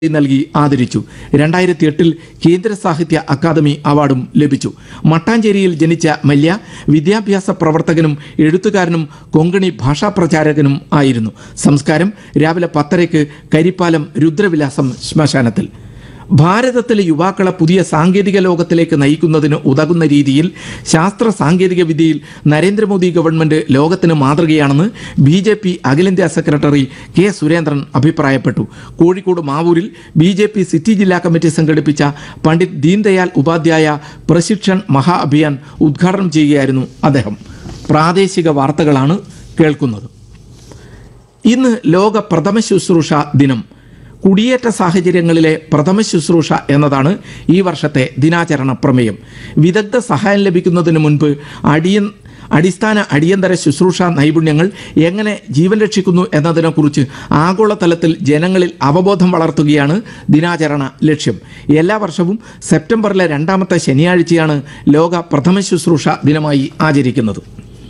നൽകി ആദരിച്ചു രണ്ടായിരത്തി എട്ടിൽ കേന്ദ്ര സാഹിത്യ അക്കാദമി അവാർഡും ലഭിച്ചു മട്ടാഞ്ചേരിയിൽ ജനിച്ച മല്യ വിദ്യാഭ്യാസ പ്രവർത്തകനും എഴുത്തുകാരനും കൊങ്കണി ഭാഷാ പ്രചാരകനും ആയിരുന്നു സംസ്കാരം രാവിലെ പത്തരയ്ക്ക് കരിപ്പാലം രുദ്രവിലാസം ശ്മശാനത്തിൽ ഭാരതത്തിലെ യുവാക്കളെ പുതിയ സാങ്കേതിക ലോകത്തിലേക്ക് നയിക്കുന്നതിന് ഉതകുന്ന രീതിയിൽ ശാസ്ത്ര സാങ്കേതിക വിദ്യയിൽ നരേന്ദ്രമോദി ഗവൺമെന്റ് ലോകത്തിന് മാതൃകയാണെന്ന് ബി ജെ പി അഖിലേന്ത്യാ സെക്രട്ടറി കെ സുരേന്ദ്രൻ അഭിപ്രായപ്പെട്ടു കോഴിക്കോട് മാവൂരിൽ ബി ജെ പി സിറ്റി ജില്ലാ കമ്മിറ്റി സംഘടിപ്പിച്ച പണ്ഡിറ്റ് ദീൻദയാൽ ഉപാധ്യായ പ്രശിക്ഷൺ മഹാ അഭിയാൻ ഉദ്ഘാടനം ചെയ്യുകയായിരുന്നു അദ്ദേഹം പ്രാദേശിക വാർത്തകളാണ് കേൾക്കുന്നത് ഇന്ന് ലോക പ്രഥമ ശുശ്രൂഷ ദിനം കുടിയേറ്റ സാഹചര്യങ്ങളിലെ പ്രഥമ ശുശ്രൂഷ എന്നതാണ് ഈ വർഷത്തെ ദിനാചരണ പ്രമേയം വിദഗ്ധ സഹായം ലഭിക്കുന്നതിന് മുൻപ് അടിയൻ അടിസ്ഥാന അടിയന്തര ശുശ്രൂഷ നൈപുണ്യങ്ങൾ എങ്ങനെ ജീവൻ രക്ഷിക്കുന്നു എന്നതിനെക്കുറിച്ച് ആഗോളതലത്തിൽ ജനങ്ങളിൽ അവബോധം വളർത്തുകയാണ് ദിനാചരണ ലക്ഷ്യം എല്ലാ വർഷവും സെപ്റ്റംബറിലെ രണ്ടാമത്തെ ശനിയാഴ്ചയാണ് ലോക പ്രഥമ ശുശ്രൂഷ ദിനമായി ആചരിക്കുന്നത്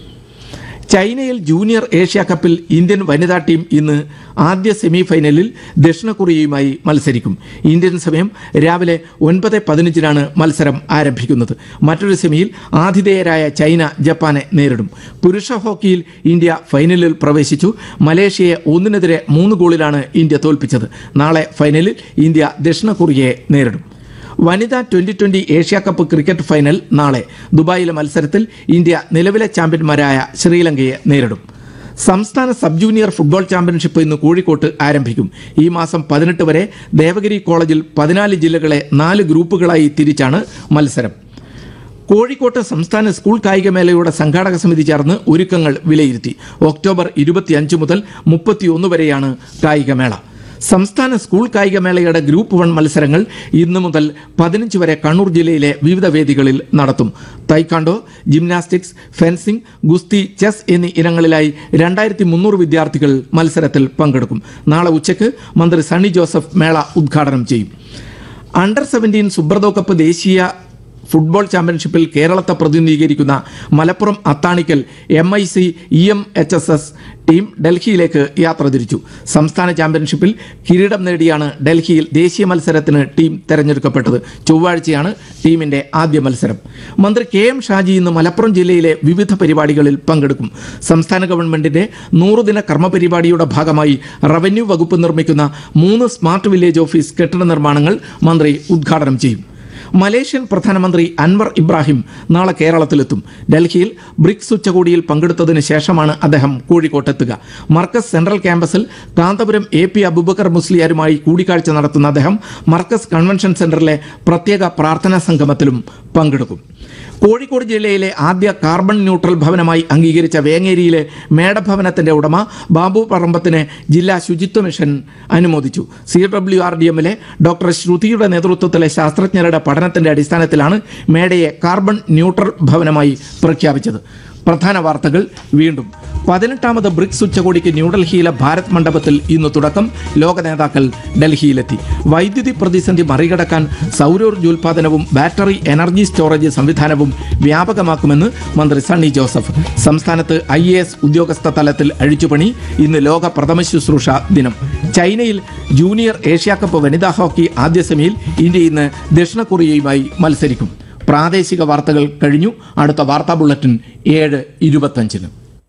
ചൈനയിൽ ജൂനിയർ ഏഷ്യ കപ്പിൽ ഇന്ത്യൻ വനിതാ ടീം ഇന്ന് ആദ്യ സെമി ഫൈനലിൽ ദക്ഷിണ കൊറിയയുമായി മത്സരിക്കും ഇന്ത്യൻ സമയം രാവിലെ ഒൻപത് പതിനഞ്ചിനാണ് മത്സരം ആരംഭിക്കുന്നത് മറ്റൊരു സെമിയിൽ ആതിഥേയരായ ചൈന ജപ്പാനെ നേരിടും പുരുഷ ഹോക്കിയിൽ ഇന്ത്യ ഫൈനലിൽ പ്രവേശിച്ചു മലേഷ്യയെ ഒന്നിനെതിരെ മൂന്ന് ഗോളിലാണ് ഇന്ത്യ തോൽപ്പിച്ചത് നാളെ ഫൈനലിൽ ഇന്ത്യ ദക്ഷിണ കൊറിയയെ നേരിടും വനിതാ twenty twenty Asia cup cricket final നാളെ ദുബായിലെ മത്സരത്തിൽ ഇന്ത്യ നിലവിലെ ചാമ്പ്യന്മാരായ ശ്രീലങ്കയെ നേരിടും സംസ്ഥാന സബ് ജൂനിയർ ഫുട്ബോൾ ചാമ്പ്യൻഷിപ്പ് ഇന്ന് കോഴിക്കോട്ട് ആരംഭിക്കും ഈ മാസം പതിനെട്ട് വരെ ദേവഗിരി കോളേജിൽ പതിനാല് ജില്ലകളെ നാല് ഗ്രൂപ്പുകളായി തിരിച്ചാണ് മത്സരം കോഴിക്കോട്ട് സംസ്ഥാന സ്കൂൾ കായികമേളയുടെ സംഘാടക സമിതി ചേർന്ന് ഒരുക്കങ്ങൾ വിലയിരുത്തി ഒക്ടോബർ ഇരുപത്തിയഞ്ച് മുതൽ മുപ്പത്തിയൊന്ന് വരെയാണ് കായികമേള സംസ്ഥാന സ്കൂൾ കായികമേളയുടെ ഗ്രൂപ്പ് വൺ മത്സരങ്ങൾ ഇന്നു മുതൽ പതിനഞ്ച് വരെ കണ്ണൂർ ജില്ലയിലെ വിവിധ വേദികളിൽ നടത്തും തൈക്കാണ്ടോ ജിംനാസ്റ്റിക്സ് ഫെൻസിംഗ് ഗുസ്തി ചെസ് എന്നീ ഇനങ്ങളിലായി രണ്ടായിരത്തി മുന്നൂറ് വിദ്യാർത്ഥികൾ മത്സരത്തിൽ പങ്കെടുക്കും നാളെ ഉച്ചയ്ക്ക് മന്ത്രി സണ്ണി ജോസഫ് മേള ഉദ്ഘാടനം ചെയ്യും അണ്ടർ സെവൻറ്റീൻ സുബ്രതോ കപ്പ് ദേശീയ ഫുട്ബോൾ ചാമ്പ്യൻഷിപ്പിൽ കേരളത്തെ പ്രതിനിധീകരിക്കുന്ന Malappuram Athanikkal M I C E M H S S team ഡൽഹിയിലേക്ക് യാത്ര തിരിച്ചു സംസ്ഥാന ചാമ്പ്യൻഷിപ്പിൽ കിരീടം നേടിയാണ് ഡൽഹിയിൽ ദേശീയ മത്സരത്തിന് ടീം തെരഞ്ഞെടുക്കപ്പെട്ടത് ചൊവ്വാഴ്ചയാണ് ടീമിന്റെ ആദ്യ മത്സരം മന്ത്രി കെ എം ഷാജി ഇന്ന് മലപ്പുറം ജില്ലയിലെ വിവിധ പരിപാടികളിൽ പങ്കെടുക്കും സംസ്ഥാന ഗവൺമെന്റിന്റെ നൂറുദിന കർമ്മ പരിപാടിയുടെ ഭാഗമായി റവന്യൂ വകുപ്പ് നിർമ്മിക്കുന്ന മൂന്ന് സ്മാർട്ട് വില്ലേജ് ഓഫീസ് കെട്ടിട നിർമ്മാണങ്ങൾ മന്ത്രി ഉദ്ഘാടനം ചെയ്യും മലേഷ്യൻ പ്രധാനമന്ത്രി അൻവർ ഇബ്രാഹിം നാളെ കേരളത്തിലെത്തും ഡൽഹിയിൽ ബ്രിക്സ് ഉച്ചകോടിയിൽ പങ്കെടുത്തതിന് ശേഷമാണ് അദ്ദേഹം കോഴിക്കോട്ടെത്തുക മർക്കസ് സെൻട്രൽ ക്യാമ്പസിൽ കാന്തപുരം എ പി അബുബക്കർ മുസ്ലിയാരുമായി കൂടിക്കാഴ്ച നടത്തുന്ന അദ്ദേഹം മർക്കസ് കൺവെൻഷൻ സെന്ററിലെ പ്രത്യേക പ്രാർത്ഥനാ സംഗമത്തിലും പങ്കെടുക്കും കോഴിക്കോട് ജില്ലയിലെ ആദ്യ കാർബൺ ന്യൂട്രൽ ഭവനമായി അംഗീകരിച്ച വേങ്ങേരിയിലെ മേടഭവനത്തിന്റെ ഉടമ ബാബു പറമ്പത്തിന് ജില്ലാ ശുചിത്വ മിഷൻ അനുമോദിച്ചു സി ഡബ്ല്യു ആർ ഡി എമ്മിലെ ഡോക്ടർ ശ്രുതിയുടെ നേതൃത്വത്തിലെ ശാസ്ത്രജ്ഞരുടെ പഠനത്തിന്റെ അടിസ്ഥാനത്തിലാണ് മേടയെ കാർബൺ ന്യൂട്രൽ ഭവനമായി പ്രഖ്യാപിച്ചത് പ്രധാന വാർത്തകൾ വീണ്ടും പതിനെട്ടാമത് ബ്രിക്സ് ഉച്ചകോടിക്ക് ന്യൂഡൽഹിയിലെ ഭാരത് മണ്ഡപത്തിൽ ഇന്ന് തുടക്കം ലോക നേതാക്കൾ ഡൽഹിയിലെത്തി വൈദ്യുതി പ്രതിസന്ധി മറികടക്കാൻ സൗരോർജ്ജോൽപാദനവും ബാറ്ററി എനർജി സ്റ്റോറേജ് സംവിധാനവും വ്യാപകമാക്കുമെന്ന് മന്ത്രി സണ്ണി ജോസഫ് സംസ്ഥാനത്ത് ഐ എ എസ് ഉദ്യോഗസ്ഥ തലത്തിൽ അഴിച്ചുപണി ഇന്ന് ലോക പ്രഥമ ശുശ്രൂഷ ദിനം ചൈനയിൽ ജൂനിയർ ഏഷ്യാ കപ്പ് വനിതാ ഹോക്കി ആദ്യ സെമിയിൽ ഇന്ത്യ ഇന്ന് ദക്ഷിണ കൊറിയയുമായി മത്സരിക്കും പ്രാദേശിക വാർത്തകൾ കഴിഞ്ഞു അടുത്ത വാർത്താ ബുള്ളറ്റിൻ ഏഴ് ഇരുപത്തഞ്ചിന്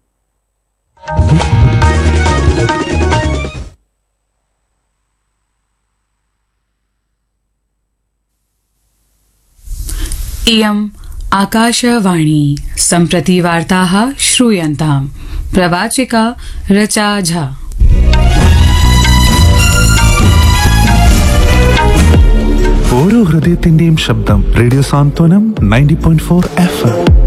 इयम् आकाशवाणी सम्प्रति वार्ताः श्रूयन्ताम् प्रवाचिका रचा झा ഓരോ ഹൃദയത്തിന്റെയും ശബ്ദം radio Santhwanam ninety point four F M